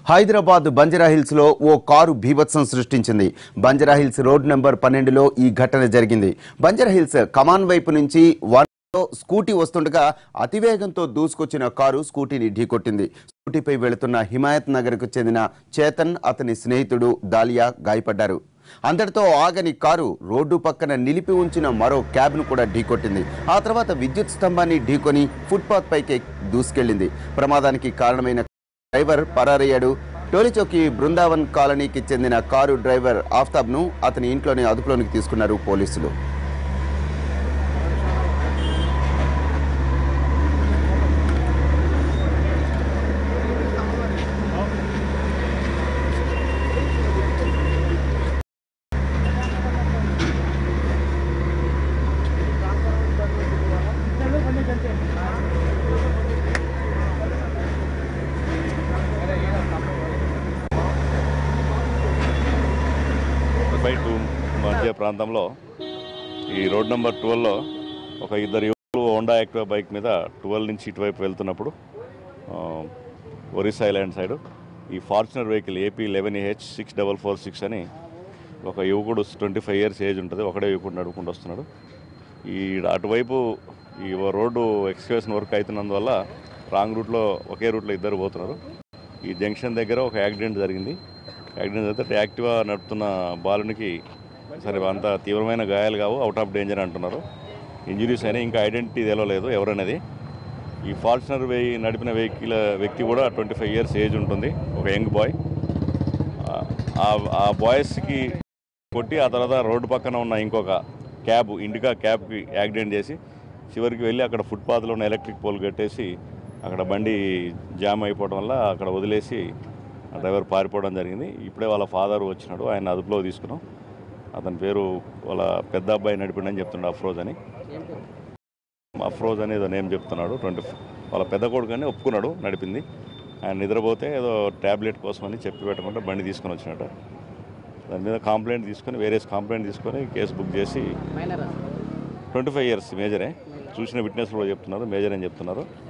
హైదరాబాద్ బంజారాహిల్స్ లో ఓ కారు బీభత్సం సృష్టించింది బంజారాహిల్స్ రోడ్ నెంబర్ పన్నెండులో ఈ ఘటన జరిగింది బంజారాహిల్స్ కమాన్ వైపు నుంచి వన్ లో స్కూటీ వస్తుండగా అతివేగంతో దూసుకొచ్చిన కారు స్కూటీని ఢీకొట్టింది స్కూటీపై వెళుతున్న హిమాయత్ నగర్ కు చెందిన చేతన్ అతని స్నేహితుడు దాలియా గాయపడ్డారు అంతటితో ఆగని కారు రోడ్డు పక్కన నిలిపి ఉంచిన మరో క్యాబ్ను కూడా ఢీకొట్టింది ఆ తర్వాత విద్యుత్ స్తంభాన్ని ఢీకొని ఫుట్పాత్ పైకి దూసుకెళ్లింది ప్రమాదానికి కారణమైన డ్రైవర్ పరారయ్యాడు టోలిచౌకి బృందావన్ కాలనీకి చెందిన కారు డ్రైవర్ ఆఫ్తాబ్ను అతని ఇంట్లోనే అదుపులోనికి తీసుకున్నారు పోలీసులు బై టూ మధ్య ప్రాంతంలో ఈ రోడ్ నెంబర్ ట్వెల్వ్లో ఒక ఇద్దరు యువకులు హోండా యాక్టివా బైక్ మీద ట్వెల్వ్ నుంచి ఇటువైపు వెళ్తున్నప్పుడు ఆ, ఒరిస్సా ఐలాండ్ సైడ్ ఈ Fortuner vehicle AP eleven H six double four six అని ఒక యువకుడు ట్వంటీ ఫైవ్ ఇయర్స్ ఏజ్ ఉంటుంది ఒకడే యువకుడు నడుపుకుంటూ వస్తున్నాడు ఈ అటువైపు ఈ రోడ్డు ఎక్స్కవేషన్ వర్క్ అవుతున్నందువల్ల రాంగ్ రూట్లో ఒకే రూట్లో ఇద్దరు పోతున్నారు ఈ జంక్షన్ దగ్గర ఒక యాక్సిడెంట్ జరిగింది యాక్సిడెంట్ జరిగితే యాక్టివా నడుపుతున్న బాలునికి సరే అంత తీవ్రమైన గాయాలు కావు అవుట్ ఆఫ్ డేంజర్ అంటున్నారు ఇంజురీస్ అయినా ఇంకా ఐడెంటిటీ తెలవలేదు ఎవరనేది ఈ ఫార్చునర్ వెహి నడిపిన వెహికల్ వ్యక్తి కూడా ట్వంటీ ఫైవ్ ఇయర్స్ ఏజ్ ఉంటుంది ఒక యంగ్ బాయ్ ఆ- ఆ బాయ్స్కి కొట్టి ఆ తర్వాత రోడ్డు పక్కన ఉన్న ఇంకొక క్యాబ్ ఇండికా క్యాబ్కి యాక్సిడెంట్ చేసి చివరికి వెళ్ళి అక్కడ ఫుట్పాత్లో ఉన్న ఎలక్ట్రిక్ పోల్ కట్టేసి అక్కడ బండి జామ్ అయిపోవడం వల్ల అక్కడ వదిలేసి ఆ డ్రైవర్ పారిపోవడం జరిగింది ఇప్పుడే వాళ్ళ ఫాదర్ వచ్చినాడు ఆయన అదుపులో తీసుకున్నాం అతని పేరు వాళ్ళ పెద్ద అబ్బాయి నడిపిండని చెప్తున్నాడు అఫ్రోజ్ అని అఫ్రోజ్ అని ఏదో నేమ్ చెప్తున్నాడు ట్వంటీ వాళ్ళ పెద్ద కొడుకు ఒప్పుకున్నాడు నడిపింది ఆయన నిద్రపోతే ఏదో ట్యాబ్లెట్ కోసం అని చెప్పి పెట్టకుండా బండి తీసుకొని వచ్చినట్టు దాని మీద కంప్లైంట్ తీసుకొని వేరేస్ కంప్లైంట్ తీసుకొని కేసు బుక్ చేసి ట్వంటీ ఫైవ్ ఇయర్స్ మేజరే చూసిన విట్నెస్ కూడా చెప్తున్నారు మేజర్ అని చెప్తున్నారు